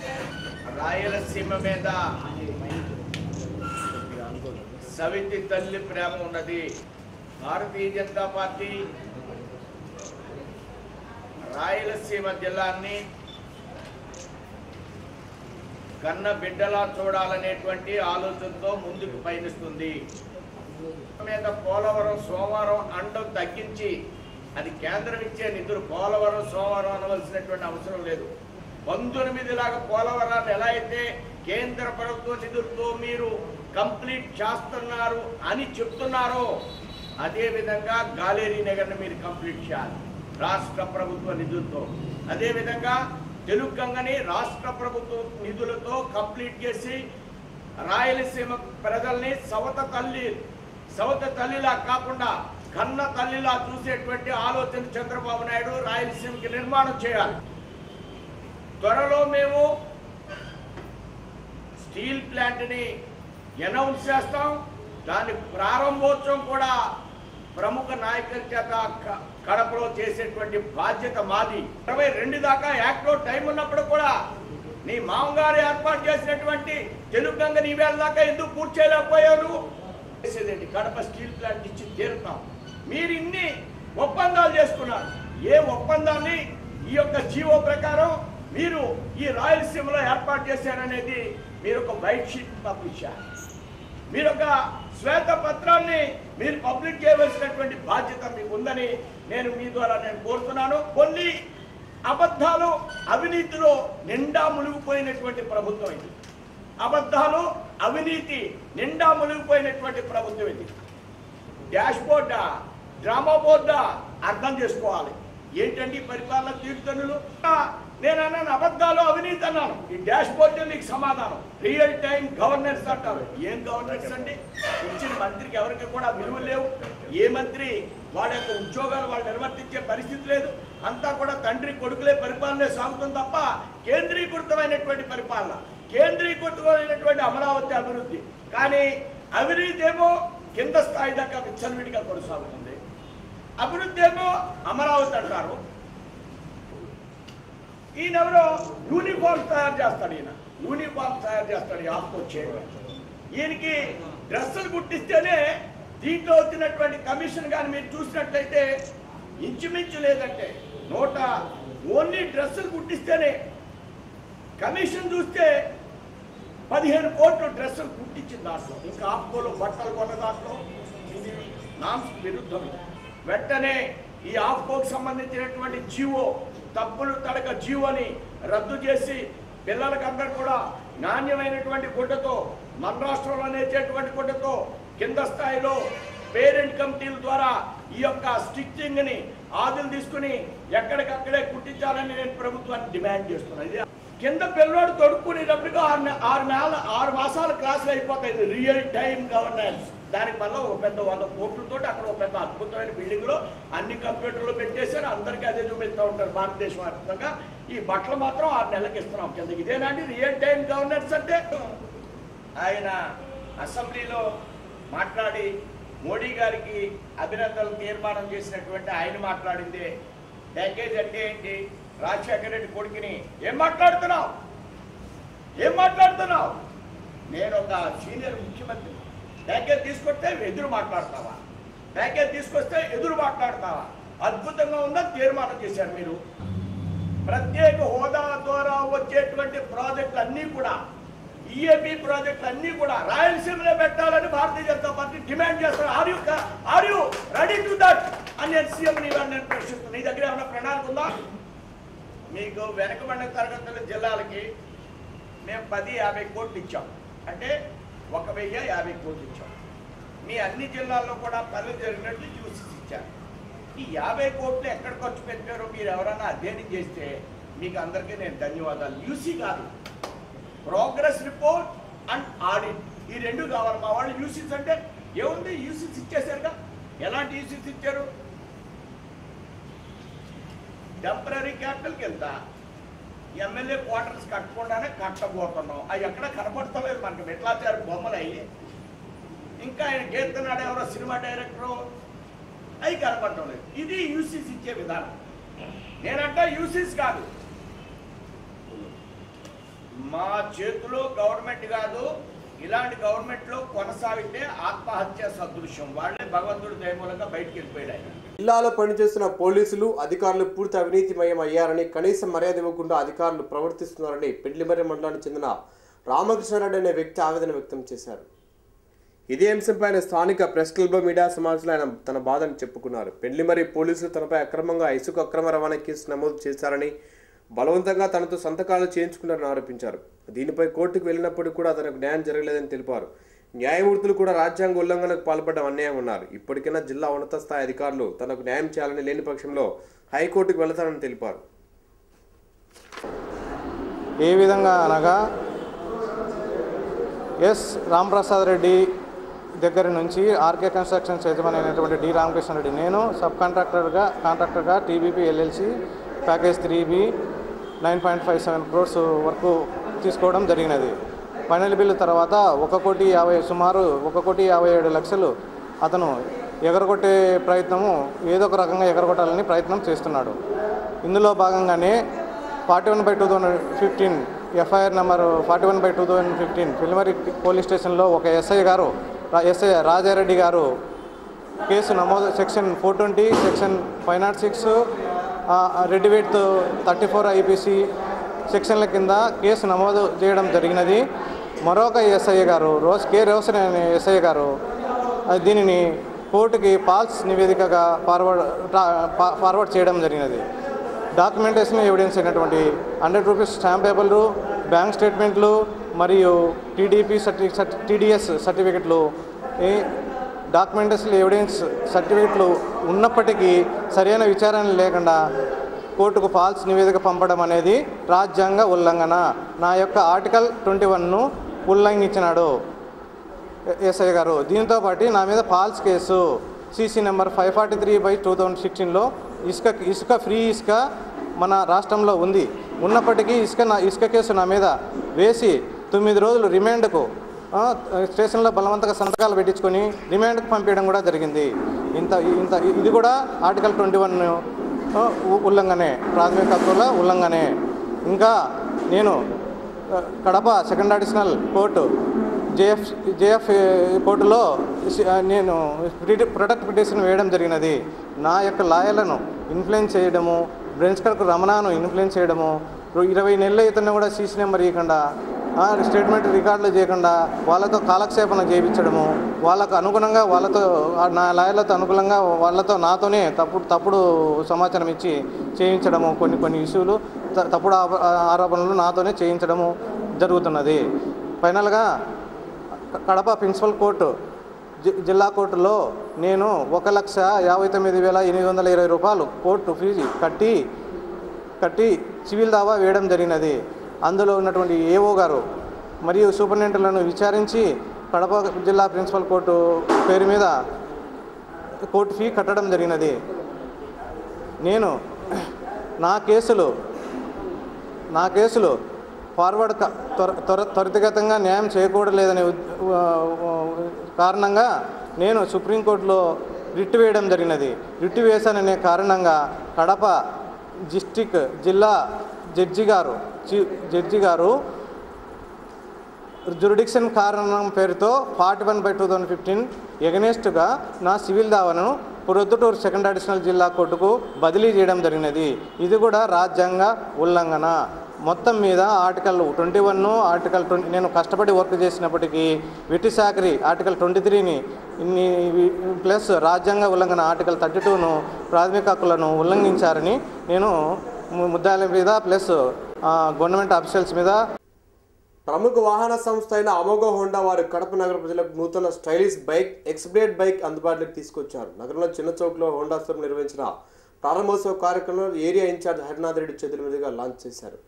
రాయలసీమ మీద సవితి తల్లి ప్రేమ ఉన్నది భారతీయ జనతా పార్టీ రాయలసీమ జిల్లాన్ని కన్న బిడ్డలా చూడాలనేటువంటి ఆలోచనతో ముందుకు పయనిస్తుంది మీద పోలవరం సోమవారం అండం తగ్గించి అది కేంద్రం ఇచ్చే నిధులు పోలవరం సోమవారం అనవలసినటువంటి అవసరం లేదు పంతొమ్మిది లాగా పోలవరాన్ని ఎలా అయితే కేంద్ర ప్రభుత్వ నిధులతో మీరు కంప్లీట్ చేస్తున్నారు అని చెప్తున్నారో అదే విధంగా గాలేరీ నగర్ని మీరు కంప్లీట్ చేయాలి రాష్ట్ర ప్రభుత్వ నిధులతో అదే విధంగా తెలుగు గంగని రాష్ట్ర ప్రభుత్వ నిధులతో కంప్లీట్ చేసి రాయలసీమ ప్రజల్ని సవత తల్లి సవత తల్లిలా కాకుండా కన్న తల్లిలా చూసేటువంటి ఆలోచన చంద్రబాబు నాయుడు రాయలసీమకి నిర్మాణం చేయాలి త్వరలో మేము స్టీల్ ప్లాంట్ని అనౌన్స్ చేస్తాం దాని ప్రారంభోత్సవం కూడా ప్రముఖ నాయకుల చేత క- కడపలో చేసేటువంటి బాధ్యత మాది ఇరవై రెండు దాకా యాక్ట్లో టైం ఉన్నప్పుడు కూడా నీ మామగారు ఏర్పాటు చేసినటువంటి తెలుగు గంగ నీవేళ దాకా ఎందుకు పూర్తి చేయలేకపోయావు నువ్వు? చేసేదేంటి కడప స్టీల్ ప్లాంట్ ఇచ్చి తీరుతాం మీరు ఇన్ని ఒప్పందాలు చేసుకున్నారు ఏ ఒప్పందాన్ని ఈ యొక్క జీవో ప్రకారం మీరు ఈ రాయలసీమలో ఏర్పాటు చేశారనేది మీరు ఒక వైట్ షీట్ పంపించారు మీరు ఒక శ్వేత పత్రాన్ని మీరు పబ్లిక్ చేయవలసినటువంటి బాధ్యత మీకు ఉందని నేను మీ ద్వారా నేను కోరుతున్నాను కొన్ని అబద్ధాలు అవినీతిలో నిండా మునిగిపోయినటువంటి ప్రభుత్వం ఇది అబద్ధాలు అవినీతి నిండా మునిగిపోయినటువంటి ప్రభుత్వం ఇది డాష్ బోర్డా డ్రామా బోర్డా అర్థం చేసుకోవాలి ఏంటండి ఈ పరిపాలన తీర్థనులు నేను అన్నాను అబద్ధాలు అవినీతి అన్నాను ఈ డాష్ బోర్డు నీకు సమాధానం రియల్ టైం గవర్నెన్స్ అంటారు ఏం గవర్నెన్స్ అండి ఇచ్చిన మంత్రికి ఎవరికి కూడా విలువ లేవు ఏ మంత్రి వాళ్ళ యొక్క ఉద్యోగాలు వాళ్ళు నిర్వర్తించే పరిస్థితి లేదు అంతా కూడా తండ్రి కొడుకులే పరిపాలనే సాగుతుంది తప్ప కేంద్రీకృతమైనటువంటి పరిపాలన కేంద్రీకృతమైనటువంటి అమరావతి అభివృద్ధి కానీ అవినీతి ఏమో కింద స్థాయి దాకా విచ్చలవిడిగా కొనసాగుతుంది అభివృద్ధి ఏమో అమరావతి అంటారు ఈయనెవరో యూనిఫామ్ తయారు చేస్తాడు ఈయన యూనిఫామ్ తయారు చేస్తాడు ఈ ఆఫ్కో చైర్మన్ ఈయనకి డ్రెస్సులు కుట్టిస్తేనే దీంట్లో వచ్చినటువంటి కమిషన్ కానీ మీరు చూసినట్లయితే ఇంచుమించు లేదంటే నూట ఓన్లీ డ్రెస్సులు కుట్టిస్తేనే కమిషన్ చూస్తే పదిహేను కోట్లు డ్రెస్సులు కుట్టించిన దాంట్లో ఇంకా ఆఫ్కోలో బట్టలు కొన్న దాంట్లో ఇది నామ్స్ విరుద్ధం ఇది. వెంటనే ఈ ఆఫ్కోకు సంబంధించినటువంటి జీవో తప్పులు తడక జీవోని రద్దు చేసి పిల్లలకి అందరూ కూడా నాణ్యమైనటువంటి గుడ్డతో మన రాష్ట్రంలో నేర్చేటువంటి గుడ్డతో కింద స్థాయిలో పేరెంట్ కమిటీల ద్వారా ఈ యొక్క స్టిచ్చింగ్ ని ఆదులు తీసుకుని ఎక్కడికక్కడే కుట్టించాలని నేను ప్రభుత్వాన్ని డిమాండ్ చేస్తున్నాను ఇది కింద పిల్లోడు తొడుక్కునేటప్పటికి ఆరు నె- ఆరు నెలల ఆరు మాసాల క్లాసులు అయిపోతాయి ఇది రియల్ టైం గవర్నెన్స్ దానికి వల్ల ఒక పెద్ద వంద కోట్లతో అక్కడ ఒక పెద్ద అద్భుతమైన బిల్డింగ్ లో అన్ని కంప్యూటర్లు పెట్టేశారు అందరికీ అదే చూపిస్తూ ఉంటారు భారతదేశం వ్యాప్తంగా ఈ బట్టలు మాత్రం ఆరు నెలలకు ఇస్తున్నాం కింద ఇదేనండి రియల్ టైం గవర్నెన్స్ అంటే ఆయన అసెంబ్లీలో మాట్లాడి మోడీ గారికి అభినందనలు తీర్మానం చేసినటువంటి ఆయన మాట్లాడింది ప్యాకేజ్ అంటే ఏంటి రాజశేఖర రెడ్డి కొడుకుని ఏం మాట్లాడుతున్నావు ఏం మాట్లాడుతున్నావు నేను ఒక సీనియర్ ముఖ్యమంత్రి ప్యాకేజ్ తీసుకొస్తే ఎదురు మాట్లాడతావా ప్యాకేజ్ తీసుకొస్తే ఎదురు మాట్లాడతావా అద్భుతంగా ఉందని తీర్మానం చేశారు మీరు ప్రత్యేక హోదా ద్వారా వచ్చేటువంటి ప్రాజెక్టులు అన్నీ కూడా ఈఏపీ ప్రాజెక్టులు అన్నీ కూడా రాయలసీమలో పెట్టాలని భారతీయ జనతా పార్టీ డిమాండ్ చేస్తారు are you are you ready to that అని నేను సీఎం నేను ప్రశ్నిస్తున్నాను నీ దగ్గర ఏమైనా ప్రణాళిక ఉందా మీకు వెనకబడిన తరగతుల జిల్లాలకి మేము పది యాభై కోట్లు ఇచ్చాం అంటే ఒక వెయ్యి యాభై కోట్లు ఇచ్చాం మీ అన్ని జిల్లాల్లో కూడా పనులు జరిగినట్లు యూసీస్ ఇచ్చారు ఈ యాభై కోట్లు ఎక్కడ ఖర్చు పెట్టారో మీరు ఎవరైనా అధ్యయనం చేస్తే మీకు అందరికీ నేను ధన్యవాదాలు యూసీ కాదు ప్రోగ్రెస్ రిపోర్ట్ అండ్ ఆడిట్ ఈ రెండు కావాలి మా వాళ్ళు యూసీస్ అంటే ఏముంది యూసీస్ ఇచ్చేసారుగా ఎలాంటి యూసీస్ ఇచ్చారు టెంపరీ క్యాపిటల్కి వెళ్తా ఎమ్మెల్యే క్వార్టర్స్ కట్టకుండానే కట్టబోతున్నాం అవి ఎక్కడ కనపడతలేదు మనకి మెట్లాచారు బొమ్మలు అయ్యి ఇంకా ఆయన గీస్తున్నాడు ఎవరో సినిమా డైరెక్టరు అవి కనపడటం లేదు ఇది యూసీస్ ఇచ్చే విధానం నేనంట యూసీస్ కాదు మా చేతిలో గవర్నమెంట్ కాదు ఇలాంటి గవర్నమెంట్లో కొనసాగితే ఆత్మహత్య సదృశ్యం వాళ్ళే భగవంతుడి దయమూలంగా బయటికి వెళ్ళిపోయాడు ఆయన జిల్లాలో పనిచేస్తున్న పోలీసులు అధికారులు పూర్తి అవినీతిమయం అయ్యారని కనీస మర్యాద ఇవ్వకుండా అధికారులు ప్రవర్తిస్తున్నారని పెండ్లిమర్రి మండలానికి చెందిన రామకృష్ణారెడ్డి అనే వ్యక్తి ఆవేదన వ్యక్తం చేశారు ఇదే అంశంపై ఆయన స్థానిక ప్రెస్ క్లబ్లో మీడియా సమావేశంలో ఆయన తన బాధను చెప్పుకున్నారు పెండ్లిమర్రి పోలీసులు తనపై అక్రమంగా ఇసుక అక్రమ రవాణా కేసు నమోదు చేశారని బలవంతంగా తనతో సంతకాలు చేయించుకున్నారని ఆరోపించారు దీనిపై కోర్టుకు వెళ్ళినప్పుడు కూడా తనకు న్యాయం జరగలేదని తెలిపారు న్యాయమూర్తులు కూడా రాజ్యాంగ ఉల్లంఘనకు పాల్పడడం అన్యాయం అన్నారు ఇప్పటికైనా జిల్లా ఉన్నత స్థాయి అధికారులు తనకు న్యాయం చేయాలని లేని పక్షంలో హైకోర్టుకు వెళతారని తెలిపారు ఏ విధంగా అనగా ఎస్ రాంప్రసాద్ రెడ్డి దగ్గర నుంచి ఆర్కే కన్స్ట్రక్షన్స్ యజమాని అయినటువంటి డి రామకృష్ణ రెడ్డి నేను సబ్ కాంట్రాక్టర్గా కాంట్రాక్టర్గా TBP LLC package three B nine point five seven crores వరకు తీసుకోవడం జరిగినది ఫైనల్ బిల్లు తర్వాత ఒక కోటి యాభై సుమారు ఒక కోటి యాభై ఏడు లక్షలు అతను ఎగరగొట్టే ప్రయత్నము ఏదో ఒక రకంగా ఎగరగొట్టాలని ప్రయత్నం చేస్తున్నాడు ఇందులో భాగంగానే forty one by two thousand fifteen FIR number forty one by two thousand fifteen ఫిల్మరీ పోలీస్ స్టేషన్లో ఒక ఎస్ఐ గారు రా- ఎస్ఐ రాజారెడ్డి గారు కేసు నమోదు section four twenty section five naught six read with thirty four IPC సెక్షన్ల కింద కేసు నమోదు చేయడం జరిగినది మరొక ఎస్ఐ గారు రోజ్ కే రోషన్ అనే ఎస్ఐ గారు ఆ, దీనిని కోర్టుకి పాల్స్ నివేదికగా ఫార్వర్డ్ ట్రా- ఫా- ఫార్వర్డ్ చేయడం జరిగినది డాక్యుమెంటేషన్ ఎవిడెన్స్ అయినటువంటి హండ్రెడ్ రూపీస్ స్టాంప్ పేపర్లు బ్యాంక్ స్టేట్మెంట్లు మరియు టీడీపీ సర్టి టీడీఎస్ సర్టిఫికెట్లు ఈ డాక్యుమెంటేషన్ ఎవిడెన్స్ సర్టిఫికెట్లు ఉన్నప్పటికీ సరైన విచారణ లేకుండా కోర్టుకు ఫాల్స్ నివేదిక పంపడం అనేది రాజ్యాంగ ఉల్లంఘన నా యొక్క ఆర్టికల్ ట్వంటీ వన్ను ఉల్లంఘించినాడు ఎస్ఐ గారు దీంతో పాటు నా మీద false case CC number five forty three by two thousand సిక్స్టీన్లో ఇసుక ఇసుక ఫ్రీ ఇసుక మన రాష్ట్రంలో ఉంది ఉన్నప్పటికీ ఇసుక నా ఇసుక కేసు నా మీద వేసి తొమ్మిది రోజులు రిమాండ్కు ఆ, స్టేషన్లో బలవంతంగా సంతకాలు పెట్టించుకొని రిమాండ్కు పంపించడం కూడా జరిగింది ఇంత ఇంత ఇది కూడా ఆర్టికల్ ట్వంటీ వన్ ఉల్లంఘనే ప్రాథమిక హక్కుల ఉల్లంఘనే ఇంకా నేను ఆ, Kadapa second additional court JF JF కోర్టులో సి- ఆ, నేను ప్రిటి- ప్రొటెక్ట్ పిటిషన్ వేయడం జరిగినది నా యొక్క లాయర్లను ఇన్ఫ్లుయెన్స్ చేయడము బ్రెన్స్కర్కు రమణాను ఇన్ఫ్లుయెన్స్ చేయడము రో- ఇరవై నెలలు ఇతను కూడా సీసీ నెంబర్ ఇవ్వకుండా ఆ, స్టేట్మెంట్ రికార్డులు చేయకుండా వాళ్ళతో కాలక్షేపణ చేయించడము వాళ్ళకు అనుగుణంగా వాళ్ళతో ఆ, నా లాయర్లతో అనుకూలంగా వాళ్ళతో నాతోనే తప్పుడు తప్పుడు సమాచారం ఇచ్చి చేయించడము కొన్ని కొన్ని ఇష్యూలు త- తప్పుడు ఆప- ఆరోపణలు నాతోనే చేయించడము జరుగుతున్నది ఫైనల్గా క- కడప ప్రిన్సిపల్ కోర్టు జి- జిల్లా కోర్టులో నేను ఒక లక్ష యాభై తొమ్మిది వేల ఎనిమిది వందల ఇరవై రూపాయలు కోర్టు ఫీజు కట్టి కట్టి సివిల్ దావా వేయడం జరిగినది అందులో ఉన్నటువంటి ఏఓ గారు మరియు సూపరింటెండెంట్లను విచారించి కడప జిల్లా ప్రిన్సిపల్ కోర్టు పేరు మీద కోర్టు ఫీ కట్టడం జరిగినది నేను నా కేసులు నా కేసులు ఫార్వర్డ్ క- త్వర త్వర త్వరితగతంగా న్యాయం చేయకూడలేదనే ఉద్- ఆ- ఆ- కారణంగా నేను సుప్రీంకోర్టులో రిట్ వేయడం జరిగినది రిట్ వేశాననే కారణంగా కడప డిస్టిక్ జిల్లా జడ్జి గారు చీ- జడ్జి గారు జురిడిక్షన్ కారణం పేరుతో forty one by two thousand fifteen ఎగనెస్ట్గా నా సివిల్ దావాను ప్రొద్దుటూరు సెకండ్ అడిషనల్ జిల్లా కోర్టుకు బదిలీ చేయడం జరిగినది ఇది కూడా రాజ్యాంగ ఉల్లంఘన మొత్తం మీద article twenty one article twenty నేను కష్టపడి వర్క్ చేసినప్పటికీ వెట్టి సాకరి ఆర్టికల్ ట్వంటీ త్రీని ఇన్ని ప్లస్ రాజ్యాంగ ఉల్లంఘన ఆర్టికల్ థర్టీ టూను ప్రాథమిక హక్కులను ఉల్లంఘించారని నేను ము- ముద్దాయిల మీద ప్లస్ గవర్నమెంట్ ఆఫీషియల్స్ మీద ప్రముఖ వాహన సంస్థ అయిన అమోఘ హోండా వారు కడప నగర ప్రజలకు నూతన స్టైలిష్ బైక్ ఎక్స్బ్లేడ్ బైక్ అందుబాటులోకి తీసుకొచ్చారు నగరంలో చిన్న చౌక్లో హోండా స్టోర్ నిర్వహించిన ప్రారంభోత్సవ కార్యక్రమంలో ఏరియా ఇన్ఛార్జ్ హరినాథ్ రెడ్డి చేతుల మీదుగా లాంచ్ చేశారు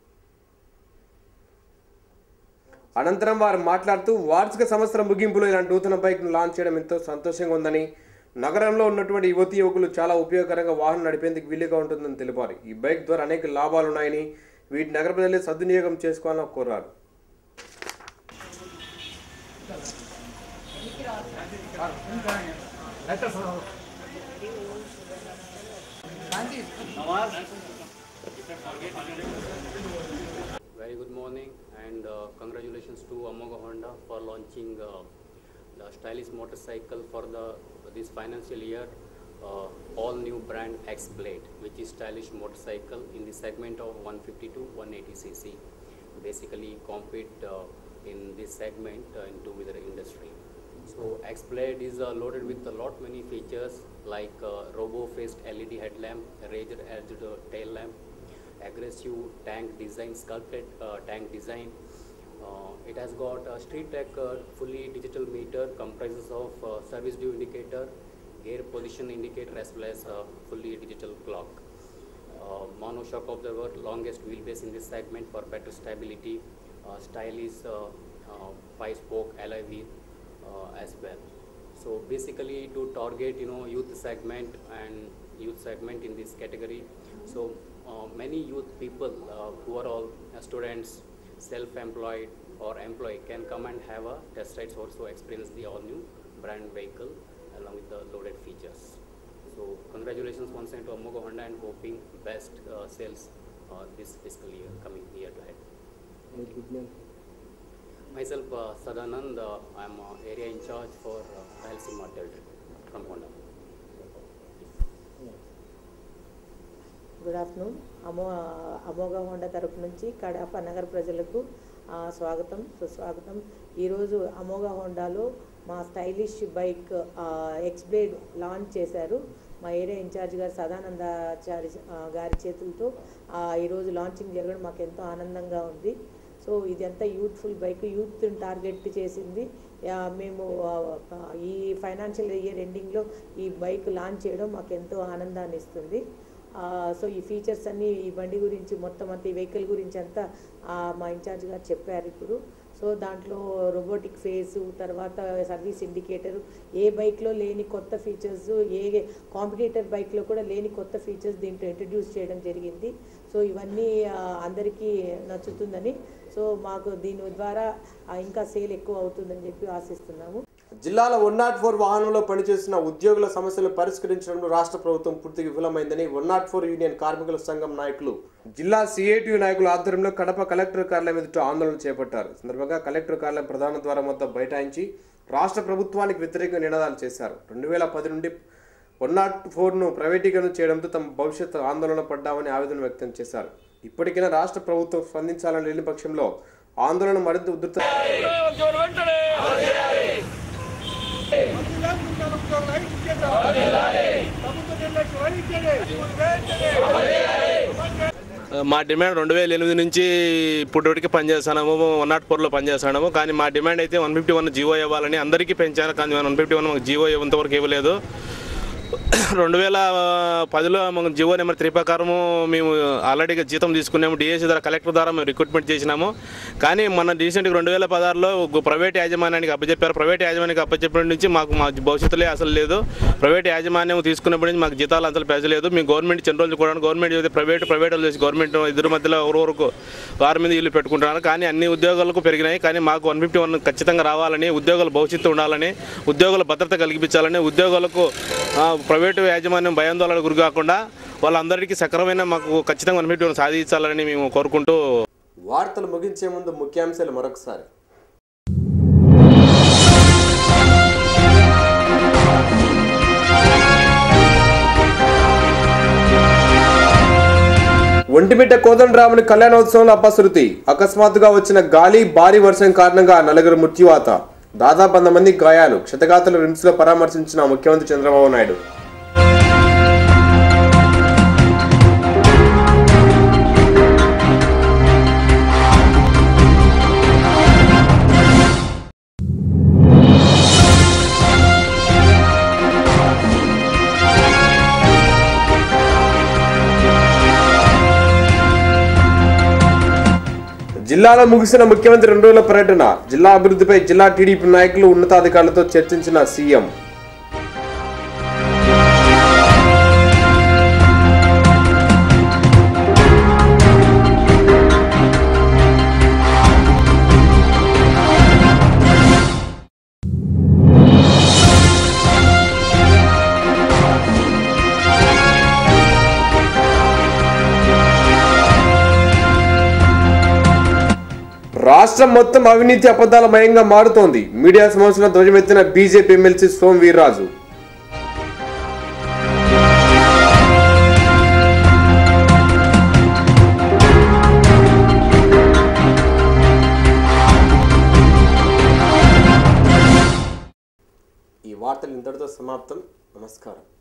అనంతరం వారు మాట్లాడుతూ వార్షిక సంవత్సరం ముగింపులో ఇలాంటి నూతన బైక్ను లాంచ్ చేయడం ఎంతో సంతోషంగా ఉందని నగరంలో ఉన్నటువంటి యువతి యువకులు చాలా ఉపయోగకరంగా వాహనం నడిపేందుకు వీలుగా ఉంటుందని తెలిపారు ఈ బైక్ ద్వారా అనేక లాభాలు ఉన్నాయని వీటి నగర ప్రజలే సద్వినియోగం చేసుకోవాలని కోరారు Very good morning and uh, congratulations to Amoga Honda for launching uh, the stylish motorcycle for the this financial year. Uh, all new brand X Blade, which is stylish motorcycle in the segment of 150 to 180 cc. Basically, compete uh, in this segment uh, in two-wheeler industry. So X Blade is uh, loaded with a lot many features like uh, robo-faced LED headlamp, razor-edged uh, tail lamp, aggressive tank design, sculpted uh, tank design. Uh, it has got a street tech uh, fully digital meter comprises of uh, service due indicator, gear position indicator as well as uh, fully digital clock. Uh, mono shock absorber, longest wheelbase in this segment for better stability. Uh, stylish uh, uh, five spoke alloy wheel uh, as well. So basically to target you know youth segment and youth segment in this category. So uh, many youth people uh, who are all uh, students, self-employed or employed can come and have a test rides also experience the all new brand vehicle along with the loaded features. congratulations once again to Amoga Honda and hoping best uh, sales uh, this fiscal year, coming year ahead. Myself, uh, Sadanand, uh, I'm uh, area in charge for uh, Rayalaseema territory from Honda. Good afternoon అమో అమోఘ హోండా తరపు నుంచి కడప నగర ప్రజలకు ఆ, స్వాగతం సుస్వాగతం ఈరోజు అమోఘ హోండాలో మా stylish bike X blade launch చేశారు మా ఏరియా ఇన్ఛార్జ్ గారు సదానందాచారి ఆ, గారి చేతులతో ఆ, ఈరోజు లాంచింగ్ జరగడం మాకు ఎంతో ఆనందంగా ఉంది సో ఇదంతా యూత్ఫుల్ బైక్ యూత్ టార్గెట్ చేసింది ఆ, మేము ఆ, ఆ, ఈ ఫైనాన్షియల్ ఇయర్ ఎండింగ్లో ఈ బైక్ లాంచ్ చేయడం మాకు ఎంతో ఆనందాన్ని ఇస్తుంది ఆ, సో ఈ ఫీచర్స్ అన్నీ ఈ బండి గురించి మొత్తం అంతా ఈ వెహికల్ గురించి అంతా ఆ, మా ఇన్ఛార్జ్ గారు చెప్పారు ఇప్పుడు సో దాంట్లో రోబోటిక్ ఫేస్ తర్వాత సర్వీస్ ఇండికేటర్ ఏ బైక్లో లేని కొత్త ఫీచర్స్ ఏ కాంపిటేటర్ బైక్లో కూడా లేని కొత్త ఫీచర్స్ దీంట్లో ఇంట్రడ్యూస్ చేయడం జరిగింది సో ఇవన్నీ ఆ, అందరికీ నచ్చుతుందని సో మాకు దీని ద్వారా ఆ, ఇంకా సేల్ ఎక్కువ అవుతుందని చెప్పి ఆశిస్తున్నాము జిల్లాలో వన్ నాట్ ఫోర్ వాహనంలో పనిచేస్తున్న ఉద్యోగుల సమస్యలు పరిష్కరించడంలో రాష్ట్ర ప్రభుత్వం పూర్తిగా విఫలమైందని వన్ నాట్ ఫోర్ యూనియన్ కార్మికుల సంఘం నాయకులు జిల్లా సిఐటియు నాయకుల ఆధ్వర్యంలో కడప కలెక్టర్ కార్యాలయం ఎదుట ఆందోళన చేపట్టారు ఈ సందర్భంగా కలెక్టర్ కార్యాలయం ప్రధాన ద్వారం వద్ద బైఠాయించి రాష్ట్ర ప్రభుత్వానికి వ్యతిరేకంగా నినాదాలు చేశారు రెండు వేల పది నుండి వన్ నాట్ ఫోర్ను ప్రైవేటీకరణ చేయడంతో తమ భవిష్యత్తు ఆందోళన పడ్డామని ఆవేదన వ్యక్తం చేశారు ఇప్పటికైనా రాష్ట్ర ప్రభుత్వం స్పందించాలని లేని పక్షంలో ఆందోళన మరింత ఉధృత మా డిమాండ్ రెండు వేల ఎనిమిది నుంచి ఇప్పటివరకు పనిచేస్తున్నాము వన్ నాట్ ఫోర్లో పనిచేస్తున్నాము కానీ మా డిమాండ్ అయితే వన్ ఫిఫ్టీ వన్ జీవో ఇవ్వాలని అందరికీ పెంచాను కానీ వన్ ఫిఫ్టీ వన్ మాకు జీవో ఇంతవరకు ఇవ్వలేదు రెండు వేల పదిలో మాకు జివో నెంబర్ త్రీ ప్రకారము మేము ఆల్రెడీగా జీతం తీసుకున్నాము డిఎస్సి ద్వారా కలెక్టర్ ద్వారా మేము రిక్రూట్మెంట్ చేసినాము కానీ మన రీసెంట్గా రెండు వేల పదహారులో ఒక ప్రైవేట్ యాజమాన్యానికి అప్పచెప్పారు ప్రైవేట్ యాజమాన్యానికి అప్పచెప్పిన నుంచి మాకు మా భవిష్యత్తులే అసలు లేదు ప్రైవేట్ యాజమాన్యం తీసుకున్నప్పటి నుంచి మాకు జీతాలు అసలు పెంచలేదు మేము గవర్నమెంట్ చిన్న రోజులు కూడా గవర్నమెంట్ చేస్తే ప్రైవేట్ ప్రైవేట్ వాళ్ళు చేసి గవర్నమెంట్ ఇద్దరు మధ్యలో ఎవరెవరకు వారి మీద ఇల్లు పెట్టుకుంటున్నారు కానీ అన్ని ఉద్యోగాలకు పెరిగినాయి కానీ మాకు వన్ ఫిఫ్టీ వన్ ఖచ్చితంగా రావాలని ఉద్యోగాల భవిష్యత్తు ఉండాలని ఉద్యోగుల భద్రత కల్పించాలని ఉద్యోగులకు ఆ, ప్రైవేటు యాజమాన్యం భయాందోళనకు గురి కాకుండా వాళ్ళందరికీ సక్రమైన మాకు ఖచ్చితంగా వన్ ఫిఫ్టీ వన్ సాధించాలని మేము కోరుకుంటూ వార్తలు ముగించే ముందు ముఖ్యాంశాలు మరొకసారి ఒంటిమిట్ట కోదండరాముని కళ్యాణోత్సవంలో అపశృతి అకస్మాత్తుగా వచ్చిన గాలి భారీ వర్షం కారణంగా నలుగురు మృత్యువాత దాదాపు వంద మంది గాయాలు క్షతగాతులు రిమ్స్ లో పరామర్శించిన ముఖ్యమంత్రి చంద్రబాబు నాయుడు జిల్లాలో ముగిసిన ముఖ్యమంత్రి రెండు రోజుల పర్యటన జిల్లా అభివృద్ధిపై జిల్లా టీడీపీ నాయకులు ఉన్నతాధికారులతో చర్చించిన సీఎం రాష్ట్రం మొత్తం అవినీతి అబద్ధాల మయంగా మారుతోంది మీడియా సమావేశంలో ధ్వజమెత్తిన బీజేపీ ఎమ్మెల్సీ సోమ్ వీర్రాజు ఈ వార్తలు ఇంతటితో సమాప్తం నమస్కారం